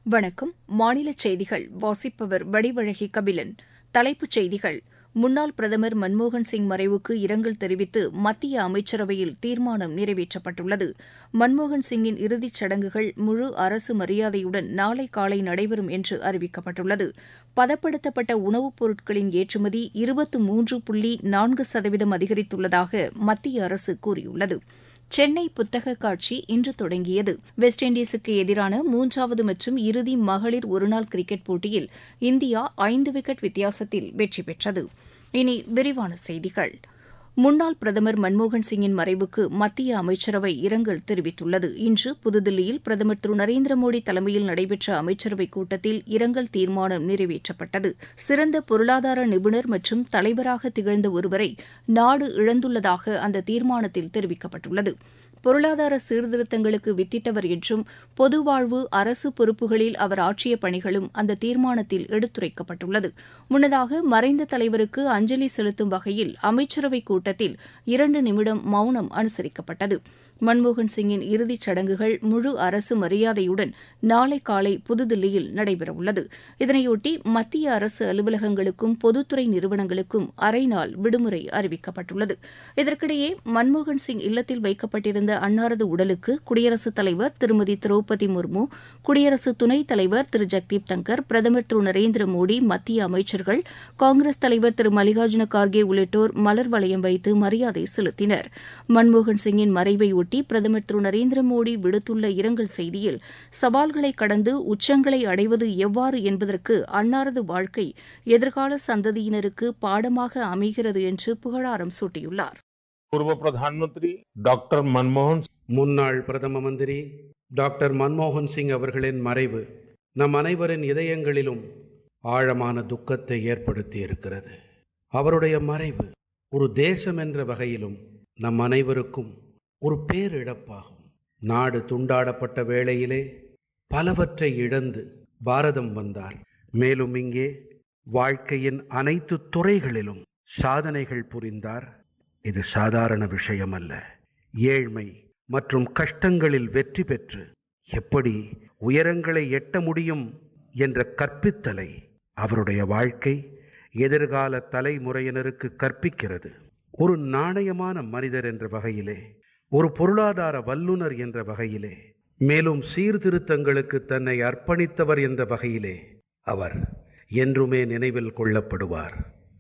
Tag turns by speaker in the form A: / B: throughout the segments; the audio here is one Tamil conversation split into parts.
A: வணக்கம் மாநில செய்திகள் வாசிப்பவர் வடிவழகி கபிலன் தலைப்புச் செய்திகள் முன்னாள் பிரதமர் மன்மோகன் சிங் மறைவுக்கு இரங்கல் தெரிவித்து மத்திய அமைச்சரவையில் தீர்மானம் நிறைவேற்றப்பட்டுள்ளது மன்மோகன் சிங்கின் இறுதிச் சடங்குகள் முழு அரசு மரியாதையுடன் நாளை காலை நடைபெறும் என்று அறிவிக்கப்பட்டுள்ளது பதப்படுத்தப்பட்ட உணவுப் பொருட்களின் ஏற்றுமதி இருபத்து மூன்று புள்ளி நான்கு சதவீதம் அதிகரித்துள்ளதாக மத்திய அரசு கூறியுள்ளது சென்னை புத்தக காட்சி இன்று தொடங்கியது வெஸ்ட் இண்டீஸுக்கு எதிரான மூன்றாவது மற்றும் இறுதி மகளிர் ஒருநாள் கிரிக்கெட் போட்டியில் இந்தியா ஐந்து விக்கெட் வித்தியாசத்தில் வெற்றி பெற்றது இனி விரிவான செய்திகள் முன்னாள் பிரதமர் மன்மோகன் சிங்கின் மறைவுக்கு மத்திய அமைச்சரவை இரங்கல் தெரிவித்துள்ளது இன்று புதுதில்லியில் பிரதமர் திரு நரேந்திர மோடி தலைமையில் நடைபெற்ற அமைச்சரவைக் கூட்டத்தில் இரங்கல் தீர்மானம் நிறைவேற்றப்பட்டது சிறந்த பொருளாதார நிபுணர் மற்றும் தலைவராக திகழ்ந்த ஒருவரை நாடு இழந்துள்ளதாக அந்த தீர்மானத்தில் தெரிவிக்கப்பட்டுள்ளது பொருளாதார சீர்திருத்தங்களுக்கு வித்திட்டவர் என்றும் பொதுவாழ்வு அரசு பொறுப்புகளில் அவர் ஆற்றிய பணிகளும் அந்த தீர்மானத்தில் எடுத்துரைக்கப்பட்டுள்ளது முன்னதாக மறைந்த தலைவருக்கு அஞ்சலி செலுத்தும் வகையில் அமைச்சரவைக் கூட்டத்தில் இரண்டு நிமிடம் மௌனம் அனுசரிக்கப்பட்டது மன்மோகன் சிங்கின் இறுதிச் சடங்குகள் முழு அரசு மரியாதையுடன் நாளை காலை புதுதில்லியில் நடைபெறவுள்ளது இதனையொட்டி மத்திய அரசு அலுவலகங்களுக்கும் பொதுத்துறை நிறுவனங்களுக்கும் அரை நாள் விடுமுறை அறிவிக்கப்பட்டுள்ளது இதற்கிடையே மன்மோகன் சிங் இல்லத்தில் வைக்கப்பட்டிருந்த அன்னாரது உடலுக்கு குடியரசுத் தலைவர் திருமதி திரௌபதி முர்மு குடியரசு துணைத் தலைவர் திரு ஜெக்தீப் தங்கர் பிரதமர் திரு நரேந்திர மோடி மத்திய அமைச்சர்கள் காங்கிரஸ் தலைவர் திரு மல்லிகார்ஜுன கார்கே உள்ளிட்டோர் மலர் வளையம் வைத்து மரியாதை செலுத்தினர் மன்மோகன் சிங்கின் மறைவையொட்டி பிரதமர் திரு நரேந்திர மோடி விடுத்துள்ள இரங்கல் செய்தியில் சவால்களை கடந்து உச்சங்களை அடைவது எவ்வாறு என்பதற்கு அன்னாரது வாழ்க்கை எதிர்கால சந்ததியினருக்கு பாடமாக அமைகிறது என்று புகழாரம் சூட்டியுள்ளார்
B: पूर्व प्रधानमंत्री डॉक्टर मनमोहन
C: முன்னாள் பிரதம மந்திரி டாக்டர் மன்மோகன் சிங் அவர்களின் மறைவு நம் அனைவரின் இதயங்களிலும் ஆழமான துக்கத்தை ஏற்படுத்தி இருக்கிறது அவருடைய மறைவு ஒரு தேசம் என்ற வகையிலும் நம் அனைவருக்கும் ஒரு பேரிழப்பாகும் நாடு துண்டாடப்பட்ட வேளையிலே பலவற்றை இழந்து பாரதம் வந்தார் மேலும் இங்கே வாழ்க்கையின் அனைத்து துறைகளிலும் சாதனைகள் புரிந்தார் இது சாதாரண விஷயம் அல்ல ஏழ்மை மற்றும் கஷ்டங்களில் வெற்றி பெற்று எப்படி உயரங்களை எட்ட முடியும் என்ற கற்பித்தலை அவருடைய வாழ்க்கை எதிர்கால தலைமுறையினருக்கு கற்பிக்கிறது ஒரு நாணயமான மனிதர் என்ற வகையிலே ஒரு பொருளாதார வல்லுனர் என்ற வகையிலே மேலும் சீர்திருத்தங்களுக்கு தன்னை அர்ப்பணித்தவர் என்ற வகையிலே அவர் என்றுமே நினைவில் கொள்ளப்படுவார்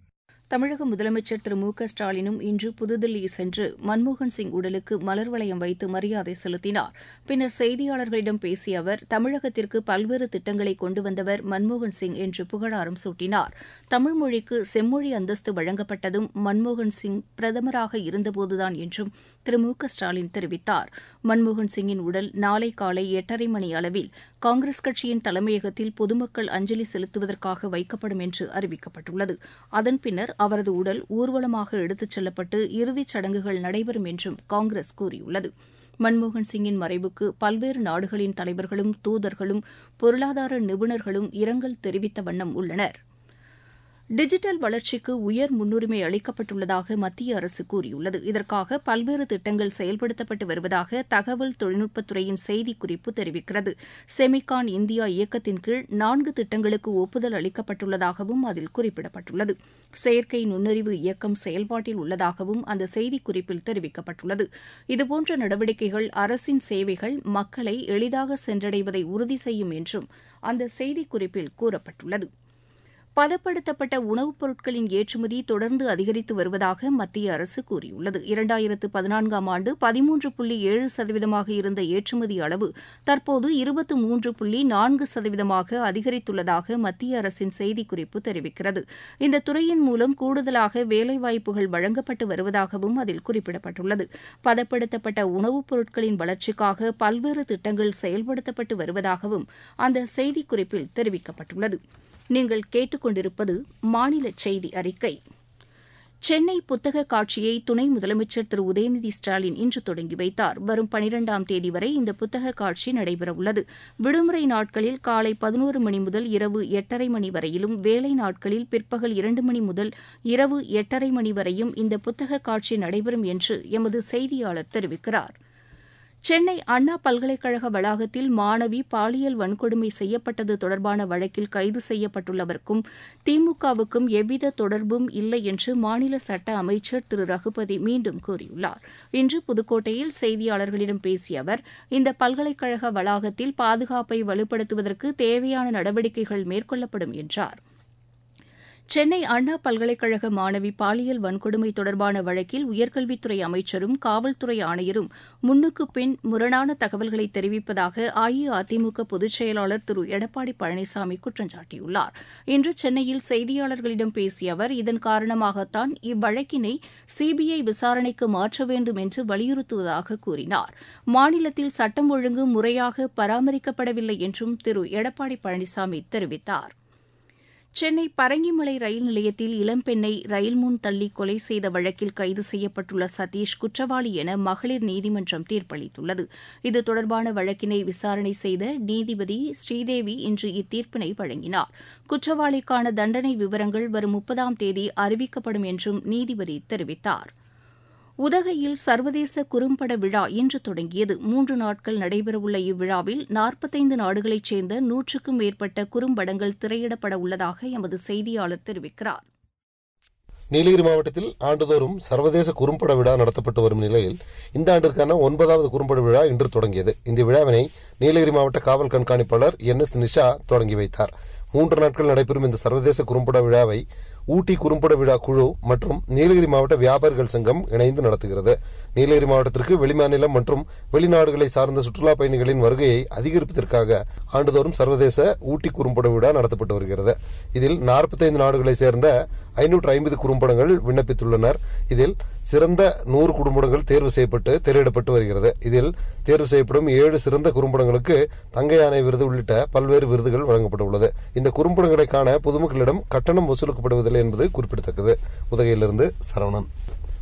A: தமிழக முதலமைச்சர் திரு மு க ஸ்டாலினும் இன்று புதுதில்லி சென்று மன்மோகன் சிங் உடலுக்கு மலர் வளையம் வைத்து மரியாதை செலுத்தினார் பின்னர் செய்தியாளர்களிடம் பேசிய அவர் தமிழகத்திற்கு பல்வேறு திட்டங்களை கொண்டு வந்தவர் மன்மோகன் சிங் என்று புகழாரம் சூட்டினார் தமிழ் மொழிக்கு செம்மொழி அந்தஸ்து வழங்கப்பட்டதும் மன்மோகன் சிங் பிரதமராக இருந்தபோதுதான் என்றும் திரு மு க ஸ்டாலின் தெரிவித்தார் மன்மோகன் சிங்கின் உடல் நாளை காலை எட்டரை மணி அளவில் காங்கிரஸ் கட்சியின் தலைமையகத்தில் பொதுமக்கள் அஞ்சலி செலுத்துவதற்காக வைக்கப்படும் என்று அறிவிக்கப்பட்டுள்ளது அதன் பின்னர் அவரது உடல் ஊர்வலமாக எடுத்துச் செல்லப்பட்டு இறுதிச் சடங்குகள் நடைபெறும் என்றும் காங்கிரஸ் கூறியுள்ளது மன்மோகன் சிங்கின் மறைவுக்கு பல்வேறு நாடுகளின் தலைவர்களும் தூதர்களும் பொருளாதார நிபுணர்களும் இரங்கல் தெரிவித்த வண்ணம் உள்ளனர் டிஜிட்டல் வளர்ச்சிக்கு உயர் முன்னுரிமை அளிக்கப்பட்டுள்ளதாக மத்திய அரசு கூறியுள்ளது இதற்காக பல்வேறு திட்டங்கள் செயல்படுத்தப்பட்டு வருவதாக தகவல் தொழில்நுட்பத்துறையின் செய்திக்குறிப்பு தெரிவிக்கிறது செமிகான் இந்தியா இயக்கத்தின் கீழ் நான்கு திட்டங்களுக்கு ஒப்புதல் அளிக்கப்பட்டுள்ளதாகவும் அதில் குறிப்பிடப்பட்டுள்ளது செயற்கை நுண்ணறிவு இயக்கம் செயல்பாட்டில் உள்ளதாகவும் அந்த செய்திக்குறிப்பில் தெரிவிக்கப்பட்டுள்ளது இதுபோன்ற நடவடிக்கைகள் அரசின் சேவைகள் மக்களை எளிதாக சென்றடைவதை உறுதி செய்யும் என்றும் அந்த செய்திக்குறிப்பில் கூறப்பட்டுள்ளது பதப்படுத்தப்பட்ட உணவுப் பொருட்களின் ஏற்றுமதி தொடர்ந்து அதிகரித்து வருவதாக மத்திய அரசு கூறியுள்ளது இரண்டாயிரத்து பதினான்காம் ஆண்டு பதிமூன்று புள்ளி ஏழு சதவீதமாக இருந்த ஏற்றுமதி அளவு தற்போது இருபத்து மூன்று புள்ளி நான்கு சதவீதமாக அதிகரித்துள்ளதாக மத்திய அரசின் செய்திக்குறிப்பு தெரிவிக்கிறது இந்த துறையின் மூலம் கூடுதலாக வேலைவாய்ப்புகள் வழங்கப்பட்டு வருவதாகவும் அதில் குறிப்பிடப்பட்டுள்ளது பதப்படுத்தப்பட்ட உணவுப் பொருட்களின் வளர்ச்சிக்காக பல்வேறு திட்டங்கள் செயல்படுத்தப்பட்டு வருவதாகவும் அந்த செய்திக்குறிப்பில் தெரிவிக்கப்பட்டுள்ளது நீங்கள் கேட்டுக்கொண்டிருப்பது மாநில செய்தி அறிக்கை சென்னை புத்தக காட்சியை துணை முதலமைச்சர் திரு உதயநிதி ஸ்டாலின் இன்று தொடங்கி வைத்தார் வரும் பனிரெண்டாம் தேதி வரை இந்த புத்தக காட்சி நடைபெறவுள்ளது விடுமுறை நாட்களில் காலை பதினோரு மணி முதல் இரவு எட்டரை மணி வரையிலும் வேலை நாட்களில் பிற்பகல் இரண்டு மணி முதல் இரவு எட்டரை மணி வரையும் இந்த புத்தக காட்சி நடைபெறும் என்று எமது செய்தியாளர் தெரிவிக்கிறார் சென்னை அண்ணா பல்கலைக்கழக வளாகத்தில் மாணவி பாலியல் வன்கொடுமை செய்யப்பட்டது தொடர்பான வழக்கில் கைது செய்யப்பட்டுள்ளவருக்கும் திமுகவுக்கும் எவ்வித தொடர்பும் இல்லை என்று மாநில சட்ட அமைச்சர் திரு ரகுபதி மீண்டும் கூறியுள்ளார் இன்று புதுக்கோட்டையில் செய்தியாளர்களிடம் பேசிய அவர் இந்த பல்கலைக்கழக வளாகத்தில் பாதுகாப்பை வலுப்படுத்துவதற்கு தேவையான நடவடிக்கைகள் மேற்கொள்ளப்படும் என்றார் சென்னை அண்ணா பல்கலைக்கழக மாணவி பாலியல் வன்கொடுமை தொடர்பான வழக்கில் உயர்கல்வித்துறை அமைச்சரும் காவல்துறை ஆணையரும் முன்னுக்கு பின் முரணான தகவல்களை தெரிவிப்பதாக அஇஅதிமுக பொதுச் செயலாளர் திரு எடப்பாடி பழனிசாமி குற்றம் சாட்டியுள்ளார் இன்று சென்னையில் செய்தியாளர்களிடம் பேசிய அவர் இதன் காரணமாகத்தான் இவ்வழக்கினை சிபிஐ விசாரணைக்கு மாற்ற வேண்டும் என்று வலியுறுத்துவதாக கூறினார் மாநிலத்தில் சட்டம் ஒழுங்கு முறையாக பராமரிக்கப்படவில்லை என்றும் திரு எடப்பாடி பழனிசாமி தெரிவித்தார் சென்னை பரங்கிமலை ரயில் நிலையத்தில் இளம்பெண்ணை ரயில் முன் தள்ளி கொலை செய்த வழக்கில் கைது செய்யப்பட்டுள்ள சதீஷ் குற்றவாளி என மகளிர் நீதிமன்றம் தீர்ப்பளித்துள்ளது இது தொடர்பான வழக்கினை விசாரணை செய்த நீதிபதி ஸ்ரீதேவி இன்று இத்தீர்ப்பினை வழங்கினார் குற்றவாளிக்கான தண்டனை விவரங்கள் வரும் முப்பதாம் தேதி அறிவிக்கப்படும் என்றும் நீதிபதி தெரிவித்தார் உதகையில் சர்வதேச குறும்பட விழா இன்று தொடங்கியது மூன்று நாட்கள் நடைபெறவுள்ள இவ்விழாவில் நாற்பத்தைந்து நாடுகளைச் சேர்ந்த நூற்றுக்கும் மேற்பட்ட குறும்படங்கள் திரையிடப்பட உள்ளதாக எமது செய்தியாளர் தெரிவிக்கிறார்
D: நீலகிரி மாவட்டத்தில் ஆண்டுதோறும் சர்வதேச குறும்பட விழா நடத்தப்பட்டு வரும் நிலையில் இந்த ஆண்டிற்கான ஒன்பதாவது குறும்பட விழா இன்று தொடங்கியது இந்த விழாவினை நீலகிரி மாவட்ட காவல் கண்காணிப்பாளர் என் எஸ் நிஷா தொடங்கி வைத்தார் மூன்று நாட்கள் நடைபெறும் இந்த சர்வதேச குறும்பட விழாவை ஊட்டி குறும்பட விழா குழு மற்றும் நீலகிரி மாவட்ட வியாபாரிகள் சங்கம் இணைந்து நடத்துகிறது நீலகிரி மாவட்டத்திற்கு வெளிமாநிலம் மற்றும் வெளிநாடுகளை சார்ந்த சுற்றுலா பயணிகளின் வருகையை அதிகரிப்பதற்காக ஆண்டுதோறும் சர்வதேச ஊட்டி குறும்பட விழா நடத்தப்பட்டு வருகிறது இதில் நாற்பத்தைந்து நாடுகளை சேர்ந்த ஐநூற்று ஐம்பது குறும்படங்கள் விண்ணப்பித்துள்ளனர் இதில் சிறந்த நூறு குறும்படங்கள் தேர்வு செய்யப்பட்டு திரையிடப்பட்டு வருகிறது இதில் தேர்வு செய்யப்படும் ஏழு சிறந்த குறும்படங்களுக்கு தங்க யானை விருது உள்ளிட்ட பல்வேறு விருதுகள் வழங்கப்பட உள்ளது இந்த குறும்படங்களை காண பொதுமக்களிடம் கட்டணம் வசூலிக்கப்படுவதில்லை என்பது குறிப்பிடத்தக்கது உதகையிலிருந்து சரவணன்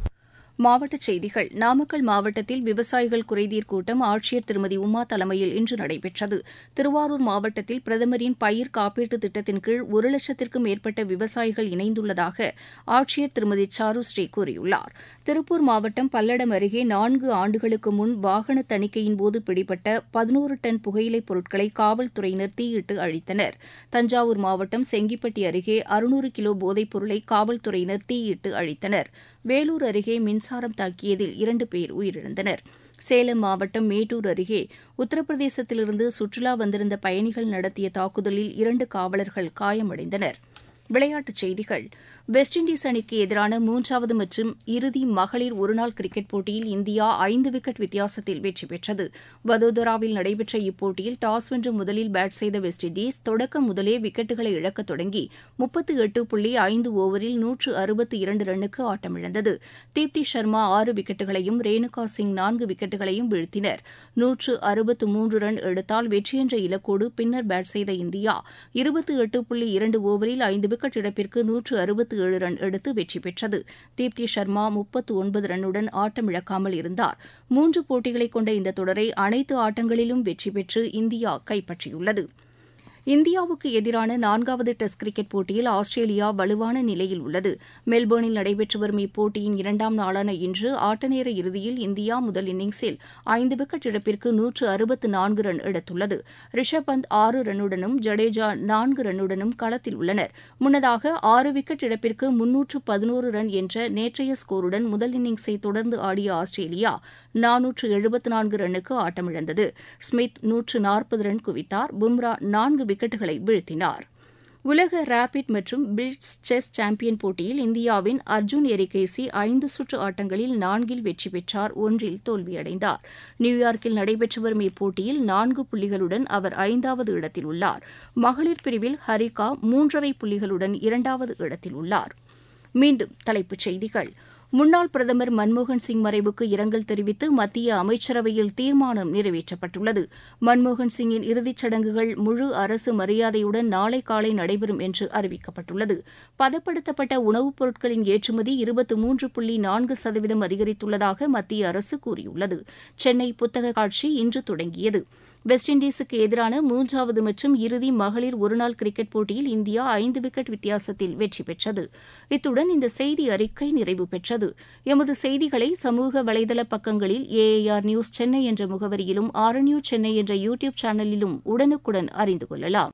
A: மாவட்டச் செய்திகள் நாமக்கல் மாவட்டத்தில் விவசாயிகள் குறைதீர் கூட்டம் ஆட்சியர் திருமதி உமா தலைமையில் இன்று நடைபெற்றது திருவாரூர் மாவட்டத்தில் பிரதமரின் பயிர் காப்பீட்டு திட்டத்தின் கீழ் ஒரு லட்சத்திற்கும் மேற்பட்ட விவசாயிகள் இணைந்துள்ளதாக ஆட்சியர் திருமதி சாருஸ்ரீ கூறியுள்ளார் திருப்பூர் மாவட்டம் பல்லடம் அருகே நான்கு ஆண்டுகளுக்கு முன் வாகன தணிக்கையின் போது பிடிபட்ட பதினோரு டன் புகையிலைப் பொருட்களை காவல்துறையினர் தீயிட்டு அழித்தனர் தஞ்சாவூர் மாவட்டம் செங்கிப்பட்டி அருகே அறுநூறு கிலோ போதைப் பொருளை காவல்துறையினர் தீயிட்டு அழித்தனர் வேலூர் அருகே மின்சாரம் தாக்கியதில் இரண்டு பேர் உயிரிழந்தனர் சேலம் மாவட்டம் மேட்டூர் அருகே உத்தரப்பிரதேசத்திலிருந்து சுற்றுலா வந்திருந்த பயணிகள் நடத்திய தாக்குதலில் இரண்டு காவலர்கள் காயமடைந்தனர் விளையாட்டுச் செய்திகள் வெஸ்ட் இண்டீஸ் அணிக்கு எதிரான மூன்றாவது மற்றும் இறுதி மகளிர் ஒருநாள் கிரிக்கெட் போட்டியில் இந்தியா ஐந்து விக்கெட் வித்தியாசத்தில் வெற்றி பெற்றது வதோதராவில் நடைபெற்ற இப்போட்டியில் டாஸ் வென்று முதலில் பேட் செய்த வெஸ்ட் இண்டீஸ் தொடக்க முதலே விக்கெட்டுகளை இழக்கத் தொடங்கி முப்பத்து எட்டு புள்ளி ஐந்து ஓவரில் நூற்று அறுபத்து இரண்டு ரன்னுக்கு ஆட்டமிழந்தது தீப்தி சர்மா ஆறு விக்கெட்டுகளையும் ரேணுகா சிங் நான்கு விக்கெட்டுகளையும் வீழ்த்தினர் நூற்று அறுபத்து மூன்று ரன் எடுத்தால் வெற்றி என்ற இலக்கோடு பின்னர் பேட் செய்த இந்தியா இருபத்து எட்டு புள்ளி இரண்டு ஓவரில் ஐந்து விக்கெட் இழப்பிற்கு நூற்று அறுபத்து ஏழு ரன் எடுத்து வெற்றி பெற்றது தீப்தி சர்மா முப்பத்து ஒன்பது ரன்னுடன் ஆட்டமிழக்காமல் இருந்தார் மூன்று போட்டிகளை கொண்ட இந்த தொடரை அனைத்து ஆட்டங்களிலும் வெற்றி பெற்று இந்தியா கைப்பற்றியுள்ளது இந்தியாவுக்கு எதிரான நான்காவது டெஸ்ட் கிரிக்கெட் போட்டியில் ஆஸ்திரேலியா வலுவான நிலையில் உள்ளது மெல்போர்னில் நடைபெற்று வரும் இப்போட்டியின் இரண்டாம் நாளான இன்று ஆட்டநேர இறுதியில் இந்தியா முதல் இன்னிங்ஸில் ஐந்து விக்கெட் இழப்பிற்கு நூற்று அறுபத்து நான்கு ரன் எடுத்துள்ளது ரிஷப் பந்த் ஆறு ரன்னுடனும் ஜடேஜா நான்கு ரன்னுடனும் களத்தில் உள்ளனர் முன்னதாக ஆறு விக்கெட் இழப்பிற்கு முன்னூற்று பதினோரு ரன் என்ற நேற்றைய ஸ்கோருடன் முதல் இன்னிங்ஸை தொடர்ந்து ஆடிய ஆஸ்திரேலியா நானூற்று எழுபத்து நான்கு ரன்னுக்கு ஆட்டமிழந்தது ஸ்மித் நூற்று நாற்பது ரன் குவித்தார் பும்ரா நான்கு விக்கெட்டுகளை வீழ்த்தினார் உலக ரேபிட் மற்றும் பில்ட்ஸ் செஸ் சாம்பியன் போட்டியில் இந்தியாவின் அர்ஜுன் எரிகேசி ஐந்து சுற்று ஆட்டங்களில் நான்கில் வெற்றி பெற்றார் ஒன்றில் தோல்வியடைந்தார் நியூயார்க்கில் நடைபெற்று வரும் இப்போட்டியில் நான்கு புள்ளிகளுடன் அவர் ஐந்தாவது இடத்தில் உள்ளார் மகளிர் பிரிவில் ஹரிகா மூன்றரை புள்ளிகளுடன் இரண்டாவது இடத்தில் உள்ளார் மீண்டும் தலைப்புச் செய்திகள் முன்னாள் பிரதமர் மன்மோகன் சிங் மறைவுக்கு இரங்கல் தெரிவித்து மத்திய அமைச்சரவையில் தீர்மானம் நிறைவேற்றப்பட்டுள்ளது மன்மோகன் சிங்கின் இறுதிச் சடங்குகள் முழு அரசு மரியாதையுடன் நாளை காலை நடைபெறும் என்று அறிவிக்கப்பட்டுள்ளது பதப்படுத்தப்பட்ட உணவுப் பொருட்களின் ஏற்றுமதி இருபத்து மூன்று புள்ளி நான்கு சதவீதம் அதிகரித்துள்ளதாக மத்திய அரசு கூறியுள்ளது சென்னை புத்தக காட்சி இன்று தொடங்கியது வெஸ்ட் இண்டீஸுக்கு எதிரான மூன்றாவது மற்றும் இறுதி மகளிர் ஒருநாள் கிரிக்கெட் போட்டியில் இந்தியா ஐந்து விக்கெட் வித்தியாசத்தில் வெற்றி பெற்றது இத்துடன் இந்த செய்தி அறிக்கை நிறைவு பெற்றது எமது செய்திகளை சமூக வலைதள பக்கங்களில் ஏஐஆர் நியூஸ் சென்னை என்ற முகவரியிலும் ஆர்என்யூ சென்னை என்ற யூ டியூப் சேனலிலும் உடனுக்குடன் அறிந்து கொள்ளலாம்